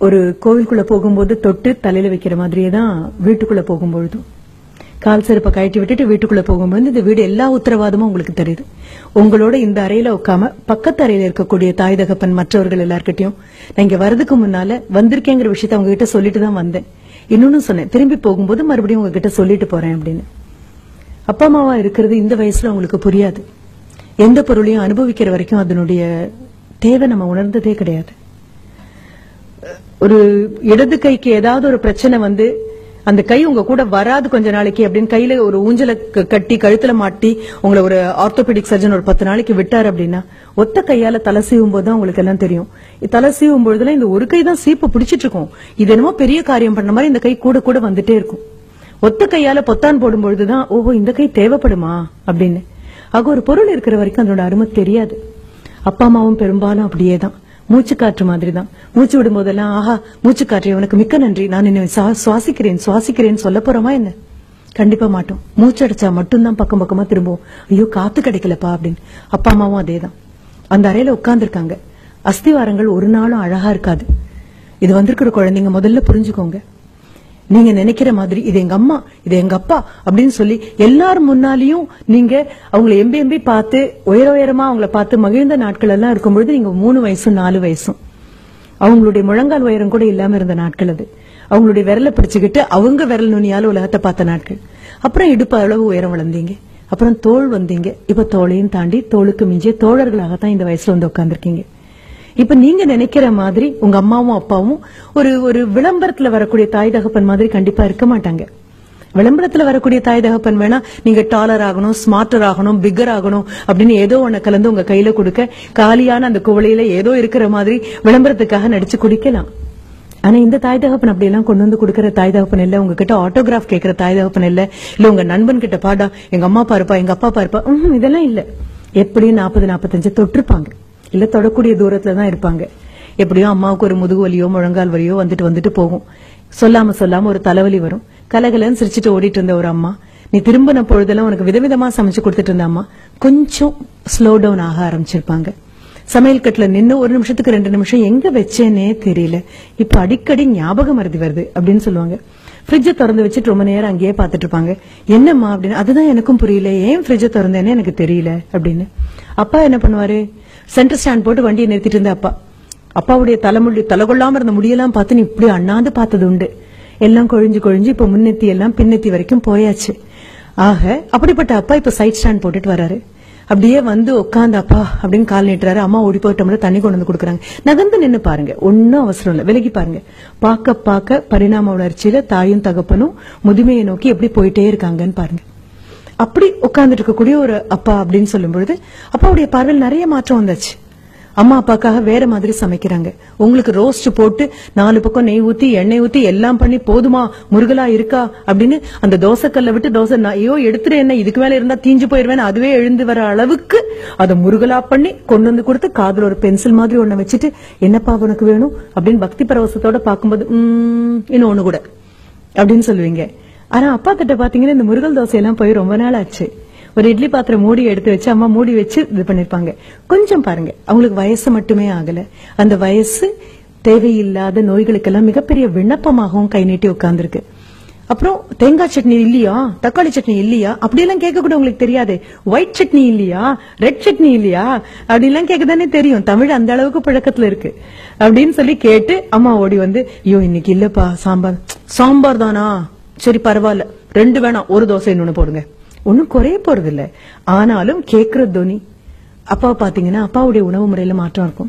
ஒரு கோவிலுக்குள்ள போகும்போது தொட்டு தலையில வைக்கிற மாதிரியே தான் வீட்டுக்குள்ள போகும்பொழுதும் கால் செருப்பை கழட்டி விட்டுட்டு வீட்டுக்குள்ள போகும்போது இந்த வீடு எல்லா உத்தரவாதமும் உங்களுக்கு தெரியுது உங்களோட இந்த அறையில உட்காம பக்கத்து அறையில இருக்கக்கூடிய தாய் தகப்பன் மற்றவர்கள் எல்லார்கிட்டயும் நான் இங்க வரதுக்கு முன்னால வந்திருக்கேங்கிற விஷயத்த அவங்க கிட்ட சொல்லிட்டு தான் வந்தேன் இன்னொன்னு சொன்னேன் திரும்பி போகும்போது மறுபடியும் உங்ககிட்ட சொல்லிட்டு போறேன் அப்படின்னு அப்பா அம்மாவா இருக்கிறது இந்த வயசுல உங்களுக்கு புரியாது எந்த பொருளையும் அனுபவிக்கிற வரைக்கும் அதனுடைய தேவை நம்ம உணர்ந்ததே கிடையாது ஒரு இடது கைக்கு ஏதாவது ஒரு பிரச்சனை வந்து அந்த கை உங்க கூட வராது கொஞ்ச நாளைக்கு அப்படின்னு கையில ஒரு ஊஞ்சல க- கட்டி கழுத்துல மாட்டி உங்களை ஒரு ஆர்த்தோபெடிக் சர்ஜன் ஒரு பத்து நாளைக்கு விட்டார் அப்படின்னா ஒத்த கையால தலை சீவும் போது தான் உங்களுக்கு எல்லாம் தெரியும் இது தலை சீவும் பொழுதுல இந்த ஒரு கை தான் சீப்பு பிடிச்சிட்டு இருக்கும் இது என்னமோ பெரிய காரியம் பண்ண மாதிரி இந்த கை கூட கூட வந்துட்டே இருக்கும் ஒத்த கையால பொத்தான் போடும் பொழுதுதான் ஓஹோ இந்த கை தேவைப்படுமா அப்படின்னு ஆக ஒரு பொருள் இருக்கிற வரைக்கும் அதனோட அருமை தெரியாது அப்பா அம்மாவும் பெரும்பாலும் அப்படியே தான் மூச்சு காற்று மாதிரி தான் மூச்சு விடும் போதெல்லாம் ஆஹா மூச்சு காற்று உனக்கு மிக்க நன்றி நான் என்ன சுவாசிக்கிறேன் சுவாசிக்கிறேன் சொல்ல போறோமா என்ன கண்டிப்பா மாட்டோம் மூச்சு அடைச்சா மட்டும்தான் பக்கம் பக்கமா திரும்புவோம் ஐயோ காத்து கிடைக்கலப்பா அப்படின்னு அப்பா அம்மாவும் அதேதான் அந்த அறையில உட்கார்ந்திருக்காங்க அஸ்திவாரங்கள் ஒரு நாளும் அழகா இருக்காது இது வந்திருக்கிற குழந்தைங்க முதல்ல புரிஞ்சுக்கோங்க நீங்க நினைக்கிற மாதிரி இது எங்க அம்மா இது எங்க அப்பா அப்படின்னு சொல்லி எல்லாரும் முன்னாலையும் நீங்க அவங்களை எம்பி எம்பி பார்த்து உயர உயரமா அவங்கள பார்த்து மகிழ்ந்த நாட்கள் எல்லாம் இருக்கும்பொழுது நீங்க மூணு வயசும் நாலு வயசும் அவங்களுடைய முழங்கால் உயரம் கூட இல்லாம இருந்த நாட்கள் அது அவங்களுடைய விரலை பிடிச்சுக்கிட்டு அவங்க விரல் நுனியால உலகத்தை பார்த்த நாட்கள் அப்புறம் இடுப்பு அளவு உயரம் வளர்ந்தீங்க அப்புறம் தோள் வந்தீங்க இப்ப தோளையும் தாண்டி தோளுக்கு மிஞ்சிய தோழர்களாகத்தான் இந்த வயசுல வந்து உட்கார்ந்திருக்கீங்க இப்ப நீங்க நினைக்கிற மாதிரி உங்க அம்மாவும் அப்பாவும் ஒரு ஒரு விளம்பரத்துல வரக்கூடிய தாய் தகப்பன் மாதிரி கண்டிப்பா இருக்க மாட்டாங்க விளம்பரத்துல வரக்கூடிய தாய் தகப்பன் வேணா நீங்க டாலர் ஆகணும் ஸ்மார்ட்டர் ஆகணும் பிக்கர் ஆகணும் அப்படின்னு ஏதோ ஒண்ணு கலந்து உங்க கையில கொடுக்க காலியான அந்த குவளையில ஏதோ இருக்கிற மாதிரி விளம்பரத்துக்காக நடிச்சு குடிக்கலாம் ஆனா இந்த தாய் தகப்பன் அப்படி எல்லாம் கொண்டு வந்து கொடுக்கிற தாய் தகப்பன் இல்ல உங்ககிட்ட ஆட்டோகிராஃப் கேட்கிற தாய் தகப்பன் இல்ல இல்ல உங்க நண்பன் கிட்ட பாடா எங்க அம்மா பாருப்பா எங்க அப்பா பாருப்பா ம்ஹும், இதெல்லாம் இல்ல எப்படியும் நாற்பது நாற்பத்தஞ்சு தொட்டிருப்பாங்க இல்ல தொடக்கூடிய தூரத்துல தான் இருப்பாங்க எப்படியும் அம்மாவுக்கு ஒரு முதுகு வலியோ முழங்கால் வலியோ வந்துட்டு வந்துட்டு போகும் சொல்லாம சொல்லாம ஒரு தலைவலி வரும் கலகலன்னு சிரிச்சிட்டு ஓடிட்டு இருந்த ஒரு அம்மா நீ திரும்பின பொழுதெல்லாம் உனக்கு விதவிதமா சமைச்சு கொடுத்துட்டு இருந்த அம்மா கொஞ்சம் ஸ்லோ டவுன் ஆக ஆரம்பிச்சிருப்பாங்க சமையல் கட்டுல நின்னு ஒரு நிமிஷத்துக்கு ரெண்டு நிமிஷம் எங்க வச்சேனே தெரியல இப்ப அடிக்கடி ஞாபகம் மறதி வருது அப்படின்னு சொல்லுவாங்க ஃப்ரிட்ஜ திறந்து வச்சுட்டு ரொம்ப நேரம் அங்கேயே பாத்துட்டு இருப்பாங்க என்னம்மா அப்படின்னு அதுதான் எனக்கும் புரியல ஏன் ஃப்ரிட்ஜ திறந்தேன்னு எனக்கு தெரியல அப்படின்னு அப்பா என்ன பண்ணுவாரு சென்டர் ஸ்டாண்ட் போட்டு வண்டியை நிறுத்திட்டு இருந்த அப்பா அப்பாவுடைய தலைமுடி தலைகொள்ளாம இருந்த முடியெல்லாம் பார்த்து நீ இப்படி அண்ணாந்து பார்த்தது உண்டு எல்லாம் கொழிஞ்சு கொழிஞ்சு இப்ப முன்னெத்தி எல்லாம் பின்னெத்தி வரைக்கும் போயாச்சு ஆக அப்படிப்பட்ட அப்பா இப்ப சைட் ஸ்டாண்ட் போட்டுட்டு வராரு அப்படியே வந்து உட்காந்து அப்பா அப்படின்னு கால் நீட்டுறாரு அம்மா ஓடி போயிட்டோம்ல தண்ணி கொண்டு வந்து கொடுக்குறாங்க நகர்ந்து நின்னு பாருங்க ஒன்னும் அவசரம் இல்ல விலகி பாருங்க பார்க்க பார்க்க பரிணாம வளர்ச்சியில தாயும் தகப்பனும் முதுமையை நோக்கி எப்படி போயிட்டே இருக்காங்கன்னு பாருங்க அப்படி உட்கார்ந்துட்டு இருக்கக்கூடிய ஒரு அப்பா அப்படின்னு சொல்லும் பொழுது அப்பாவுடைய பார்வையில் நிறைய மாற்றம் வந்தாச்சு அம்மா அப்பாக்காக வேற மாதிரி சமைக்கிறாங்க உங்களுக்கு ரோஸ்ட் போட்டு நாலு பக்கம் நெய் ஊத்தி எண்ணெய் ஊத்தி எல்லாம் பண்ணி போதுமா முருகலா இருக்கா அப்படின்னு அந்த தோசைக்கல்ல விட்டு தோசை நான், ஐயோ எடுத்துட்டு என்ன இதுக்கு மேல இருந்தா தீஞ்சு போயிருவேன் அதுவே எழுந்து வர அளவுக்கு அதை முருகலா பண்ணி கொண்டு வந்து கொடுத்து காதுல ஒரு பென்சில் மாதிரி ஒண்ணு வச்சுட்டு என்னப்பா உனக்கு வேணும் அப்படின்னு பக்தி பரவசத்தோட பார்க்கும்போது உம் இன்னும் ஒண்ணு கூட அப்படின்னு சொல்லுவீங்க ஆனா அப்பா கிட்ட பாத்தீங்கன்னா இந்த முருகல் தோசை எல்லாம் போய் ரொம்ப நாள் ஆச்சு ஒரு இட்லி பாத்திரம் மூடி எடுத்து வச்சு அம்மா மூடி வச்சு இது பண்ணிருப்பாங்க கொஞ்சம் பாருங்க அவங்களுக்கு வயசு மட்டுமே ஆகல அந்த வயசு தேவையில்லாத நோய்களுக்கெல்லாம் மிகப்பெரிய விண்ணப்பமாகவும் கை நீட்டி உட்கார்ந்துருக்கு அப்புறம் தேங்காய் சட்னி இல்லையா தக்காளி சட்னி இல்லையா அப்படியெல்லாம் கேட்க கூட உங்களுக்கு தெரியாது ஒயிட் சட்னி இல்லையா ரெட் சட்னி இல்லையா அப்படிலாம் கேட்கதானே தெரியும் தமிழ் அந்த அளவுக்கு பழக்கத்துல இருக்கு அப்படின்னு சொல்லி கேட்டு அம்மா ஓடி வந்து ஐயோ இன்னைக்கு இல்லப்பா சாம்பார் சாம்பார் தானா சரி பரவாயில்ல ரெண்டு வேணாம் ஒரு தோசை இன்னொன்னு போடுங்க ஒன்னும் குறைய போறது இல்ல ஆனாலும் கேக்குற துணி அப்பா பாத்தீங்கன்னா அப்பாவுடைய உணவு முறையில மாற்றம் இருக்கும்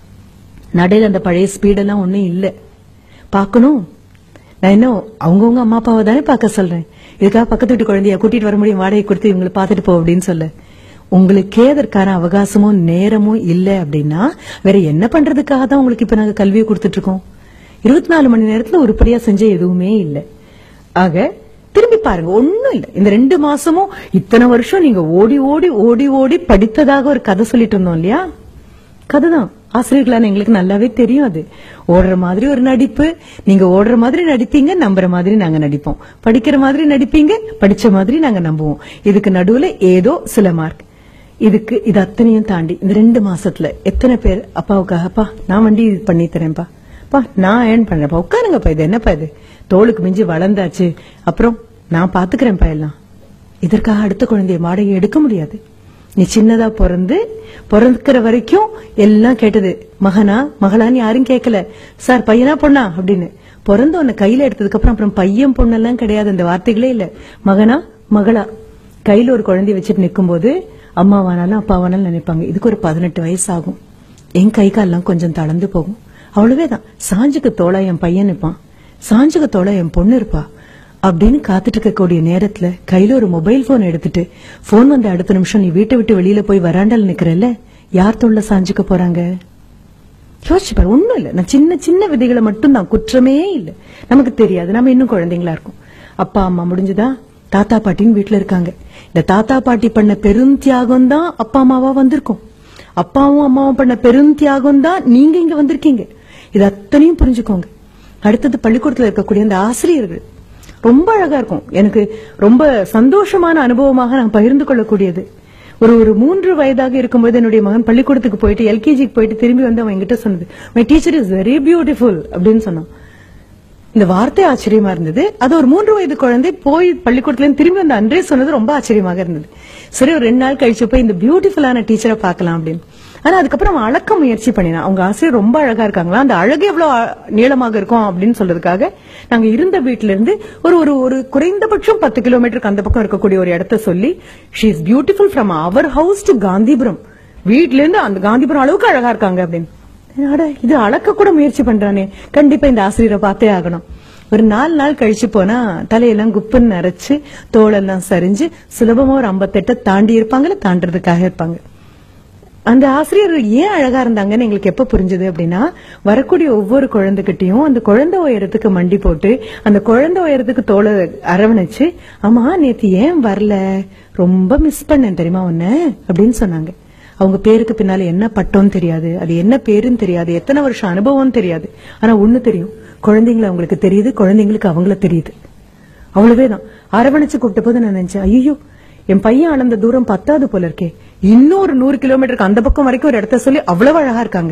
நடையில அந்த பழைய ஸ்பீடெல்லாம் ஒண்ணும் இல்ல பார்க்கணும் நான் இன்னும் அவங்கவுங்க அம்மா அப்பாவை தானே பார்க்க சொல்றேன் இதுக்காக பக்கத்து வீட்டு குழந்தைய கூட்டிட்டு வர முடியும் வாடகை கொடுத்து இவங்களை பார்த்துட்டு போ அப்படின்னு சொல்ல உங்களுக்கே அதற்கான அவகாசமும் நேரமும் இல்ல அப்படின்னா வேற என்ன பண்றதுக்காக தான் உங்களுக்கு இப்ப நாங்க கல்வியை கொடுத்துட்டு இருக்கோம் இருபத்தி நாலு மணி நேரத்துல உருப்படியா செஞ்ச எதுவுமே இல்ல ஆக திரும்பி பாருங்க ஒண்ணும் இல்ல இந்த ரெண்டு மாசமும் இத்தனை வருஷம் நீங்க ஓடி ஓடி ஓடி ஓடி படித்ததாக ஒரு கதை சொல்லிட்டு இருந்தோம் இல்லையா கதைதான் ஆசிரியர்களான எங்களுக்கு நல்லாவே தெரியும் அது ஓடுற மாதிரி ஒரு நடிப்பு நீங்க ஓடுற மாதிரி நடிப்பீங்க நம்புற மாதிரி நாங்க நடிப்போம் படிக்கிற மாதிரி நடிப்பீங்க படிச்ச மாதிரி நாங்க நம்புவோம் இதுக்கு நடுவுல ஏதோ சில மார்க் இதுக்கு இது அத்தனையும் தாண்டி இந்த ரெண்டு மாசத்துல எத்தனை பேர் அப்பாவுக்காக அப்பா நான் வண்டி இது பண்ணி தரேன்ப்பா பா நான் ஏர்ன் பண்றேன்ப்பா உட்காருங்கப்பா இது என்னப்பா இது தோளுக்கு மிஞ்சி வளர்ந்தாச்சு அப்புறம் நான் பாத்துக்கிறேன்ப்பா எல்லாம் இதற்காக அடுத்த குழந்தைய வாடகை எடுக்க முடியாது நீ சின்னதா பிறந்து பிறக்கிற வரைக்கும் எல்லாம் கேட்டது மகனா மகளான்னு யாரும் கேட்கல சார் பையனா பொண்ணா அப்படின்னு பிறந்த உன்னை கையில எடுத்ததுக்கு அப்புறம் அப்புறம் பையன் பொண்ணெல்லாம் கிடையாது அந்த வார்த்தைகளே இல்ல மகனா மகளா கையில ஒரு குழந்தைய வச்சுட்டு நிக்கும்போது அம்மாவானாலும் அப்பாவானாலும் நினைப்பாங்க இதுக்கு ஒரு பதினெட்டு வயசு ஆகும் என் கை கால்லாம் கொஞ்சம் தளர்ந்து போகும் அவ்வளவேதான் சாஞ்சுக்கு தோளா என் பையன் நிப்பான் சாஞ்சுக்கு தோளா என் பொண்ணு இருப்பா அப்படின்னு காத்துட்டு இருக்கக்கூடிய நேரத்துல கையில ஒரு மொபைல் போன் எடுத்துட்டு போன் வந்த அடுத்த நிமிஷம் நீ வீட்டை விட்டு வெளியில போய் வராண்டால நிக்கிறல்ல யார் தோல்ல சாஞ்சுக்க போறாங்க யோசிச்சு பாரு ஒண்ணும் இல்ல நான் சின்ன சின்ன விதைகளை மட்டும் தான் குற்றமே இல்ல நமக்கு தெரியாது நம்ம இன்னும் குழந்தைங்களா இருக்கும் அப்பா அம்மா முடிஞ்சுதா தாத்தா பாட்டின்னு வீட்டுல இருக்காங்க இந்த தாத்தா பாட்டி பண்ண பெரும் தியாகம் தான் அப்பா அம்மாவா வந்திருக்கும் அப்பாவும் அம்மாவும் பண்ண பெரும் தியாகம் தான் நீங்க இங்க வந்திருக்கீங்க இது அத்தனையும் புரிஞ்சுக்கோங்க அடுத்தது பள்ளிக்கூடத்துல இருக்கக்கூடிய அந்த ஆசிரியர்கள் ரொம்ப அழகா இருக்கும் எனக்கு ரொம்ப சந்தோஷமான அனுபவமாக நான் பகிர்ந்து கொள்ளக்கூடியது ஒரு ஒரு மூன்று வயதாக இருக்கும்போது என்னுடைய மகன் பள்ளிக்கூடத்துக்கு போயிட்டு எல்கேஜிக்கு போயிட்டு திரும்பி வந்து அவன் என்கிட்ட சொன்னது my teacher is very beautiful அப்படின்னு சொன்னான் இந்த வார்த்தை ஆச்சரியமா இருந்தது அது ஒரு மூன்று வயது குழந்தை போய் பள்ளிக்கூடத்துல இருந்து திரும்பி வந்து அன்றே சொன்னது ரொம்ப ஆச்சரியமாக இருந்தது சரி ஒரு ரெண்டு நாள் கழிச்சு போய் இந்த பியூட்டிஃபுல்லான டீச்சரை பார்க்கலாம் அப்படின்னு ஆனா அதுக்கப்புறம் அவன் அளக்க முயற்சி பண்ணினான் அவங்க ஆசிரியர் ரொம்ப அழகா இருக்காங்களா அந்த அழகு எவ்வளவு ஆ- நீளமாக இருக்கும் அப்படின்னு சொல்றதுக்காக நாங்க இருந்த வீட்ல இருந்து ஒரு ஒரு ஒரு குறைந்தபட்சம் பத்து கிலோமீட்டருக்கு அந்த பக்கம் இருக்கக்கூடிய ஒரு இடத்த சொல்லி she is beautiful from our house to Gandhipuram வீட்ல இருந்து அந்த காந்திபுரம் அளவுக்கு அழகா இருக்காங்க அப்படின்னு அட, இது அளக்க கூட முயற்சி பண்றானே கண்டிப்பா இந்த ஆசிரியரை பார்த்தே ஆகணும் ஒரு நாலு நாள் கழிச்சு போனா தலையெல்லாம் குப்புன்னு நரைச்சு தோலெல்லாம் சரிஞ்சு சுலபமா ஒரு ஐம்பத்தெட்டை தாண்டி இருப்பாங்கல்ல தாண்டறதுக்காக இருப்பாங்க அந்த ஆசிரியர் ஏன் அழகா இருந்தாங்கன்னு எங்களுக்கு எப்ப புரிஞ்சது அப்படின்னா வரக்கூடிய ஒவ்வொரு குழந்தைகிட்டயும் அந்த குழந்தை உயரத்துக்கு மண்டி போட்டு அந்த குழந்தை உயரத்துக்கு தோலை அரவணைச்சு ஆமா நேத்து ஏன் வரல ரொம்ப மிஸ் பண்ணேன் தெரியுமா உன்ன அப்படின்னு சொன்னாங்க அவங்க பேருக்கு பின்னால என்ன பட்டம்னு தெரியாது அது என்ன பேருன்னு தெரியாது எத்தனை வருஷம் அனுபவம்னு தெரியாது ஆனா ஒண்ணு தெரியும் குழந்தைங்களை அவங்களுக்கு தெரியுது குழந்தைங்களுக்கு அவங்கள தெரியுது அவ்வளவேதான் அரவணைச்சு கூப்பிட்ட போது நான் நினைச்சேன் ஐயோ என் பையன் அளந்த தூரம் பத்தாது போல இருக்கே இன்னொரு நூறு கிலோமீட்டருக்கு அந்த பக்கம் வரைக்கும் ஒரு இடத்த சொல்லி அவ்வளவு அழகா இருக்காங்க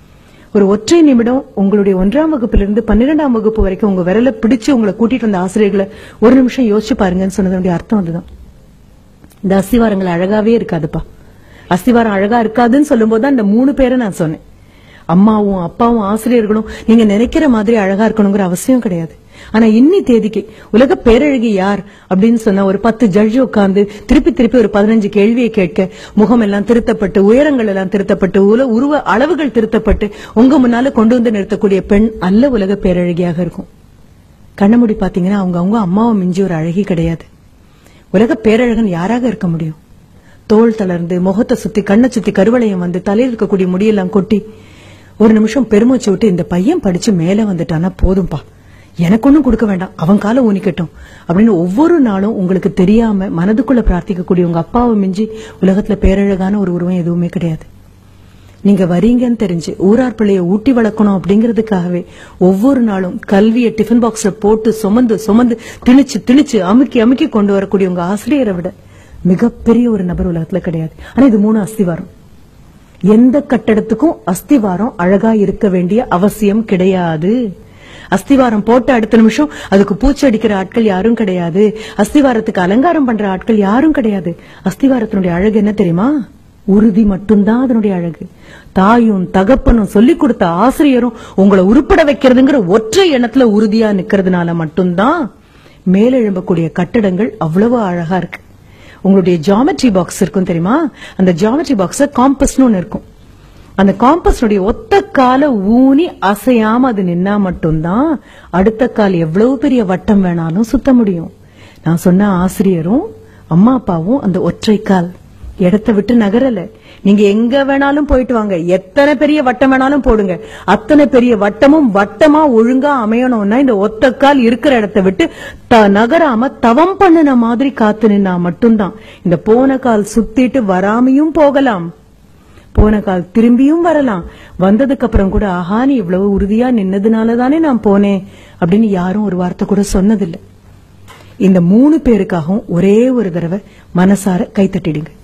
ஒரு ஒற்றை நிமிடம் உங்களுடைய ஒன்றாம் வகுப்புல இருந்து பன்னிரெண்டாம் வகுப்பு வரைக்கும் உங்க விரல பிடிச்சு உங்களை கூட்டிட்டு வந்த ஆசிரியர்களை ஒரு நிமிஷம் யோசிச்சு பாருங்கன்னு சொன்னதனுடைய அர்த்தம் அதுதான் இந்த அஸ்திவாரங்கள் அழகாவே இருக்காதுப்பா அஸ்திவாரம் அழகா இருக்காதுன்னு சொல்லும்போது தான் இந்த மூணு பேரை நான் சொன்னேன் அம்மாவும் அப்பாவும் ஆசிரியர்களும் நீங்க நினைக்கிற மாதிரி அழகா இருக்கணுங்கிற அவசியம் கிடையாது ஆனா இன்னி தேதிக்கு உலக பேரழகி யார் அப்படின்னு சொன்னா ஒரு பத்து ஜட்ஜி உட்கார்ந்து திருப்பி திருப்பி ஒரு பதினஞ்சு கேள்வியை கேட்க முகம் எல்லாம் திருத்தப்பட்டு உயரங்கள் எல்லாம் திருத்தப்பட்டு உல உருவ அளவுகள் திருத்தப்பட்டு உங்க முன்னால கொண்டு வந்து நிறுத்தக்கூடிய பெண் அல்ல உலக பேரழகியாக இருக்கும் கண்ணமுடி பாத்தீங்கன்னா அவங்க அவங்க அம்மாவை மிஞ்சி ஒரு அழகி கிடையாது உலக பேரழகன் யாராக இருக்க முடியும் தோல் தளர்ந்து முகத்தை சுத்தி கண்ணை சுத்தி கருவளையம் வந்து தலையில் இருக்கக்கூடிய முடியெல்லாம் கொட்டி ஒரு நிமிஷம் பெருமூச்சு விட்டு இந்த பையன் படிச்சு மேல வந்துட்டானா போதும்பா எனக்கு ஒண்ணும் கொடுக்க வேண்டாம் அவன் காலை ஊனிக்கட்டும் அப்படின்னு ஒவ்வொரு நாளும் உங்களுக்கு தெரியாம மனதுக்குள்ள பிரார்த்திக்கக்கூடிய உங்க அப்பாவை மிஞ்சி உலகத்துல பேரழகான ஒரு உருவம் எதுவுமே கிடையாது நீங்க வரீங்கன்னு தெரிஞ்சு ஊரார் பிள்ளைய ஊட்டி வளர்க்கணும் அப்படிங்கறதுக்காகவே ஒவ்வொரு நாளும் கல்வியை டிஃபன் பாக்ஸ்ல போட்டு சுமந்து சுமந்து திணிச்சு திணிச்சு அமுக்கி அமுக்கி கொண்டு வரக்கூடிய உங்க ஆசிரியரை விட மிகப்பெரிய ஒரு நபர் உலகத்துல கிடையாது ஆனா இது மூணு அஸ்திவாரம் எந்த கட்டடத்துக்கும் அஸ்திவாரம் அழகா இருக்க வேண்டிய அவசியம் கிடையாது அஸ்திவாரம் போட்ட அடுத்த நிமிஷம் அதுக்கு பூச்சி அடிக்கிற ஆட்கள் யாரும் கிடையாது அஸ்திவாரத்துக்கு அலங்காரம் பண்ற ஆட்கள் யாரும் கிடையாது அஸ்திவாரத்தினுடைய அழகு என்ன தெரியுமா உறுதி மட்டும்தான் அதனுடைய அழகு தாயும் தகப்பனும் சொல்லிக் கொடுத்த ஆசிரியரும் உங்களை உருப்பட வைக்கிறதுங்கிற ஒற்றை எண்ணத்துல உறுதியா நிக்கிறதுனால மட்டும்தான் மேலெழும்பக்கூடிய கட்டடங்கள் அவ்வளவு அழகா இருக்கு உங்களுடைய ஜாமெட்ரி பாக்ஸ் இருக்கும் தெரியுமா அந்த ஜாமெட்ரி பாக்ஸ் காம்பஸ்னு ஒண்ணு இருக்கும் அந்த காம்பஸ்னுடைய ஒத்த கால ஊனி அசையாம அது நின்னா மட்டும்தான் அடுத்த கால் எவ்வளவு பெரிய வட்டம் வேணாலும் சுத்த முடியும் நான் சொன்ன ஆசிரியரும் அம்மா அப்பாவும் அந்த ஒற்றை கால் இடத்தை விட்டு நகரல நீங்க எங்க வேணாலும் போயிட்டு வாங்க எத்தனை பெரிய வட்டம் வேணாலும் போடுங்க அத்தனை பெரிய வட்டமும் வட்டமா ஒழுங்கா அமையணும்னா இந்த ஒத்த கால் இருக்கிற இடத்தை விட்டு த- நகராம தவம் பண்ணின மாதிரி காத்து நின்னா மட்டும்தான் இந்த போன கால் சுத்திட்டு வராமையும் போகலாம் போன கால் திரும்பியும் வரலாம் வந்ததுக்கு அப்புறம் கூட ஆஹா நீ இவ்வளவு உறுதியா நின்னதுனால தானே நான் போனேன் அப்படின்னு யாரும் ஒரு வார்த்தை கூட சொன்னதில்லை இந்த மூணு பேருக்காகவும் ஒரே ஒரு தடவை மனசார கைத்தட்டிடுங்க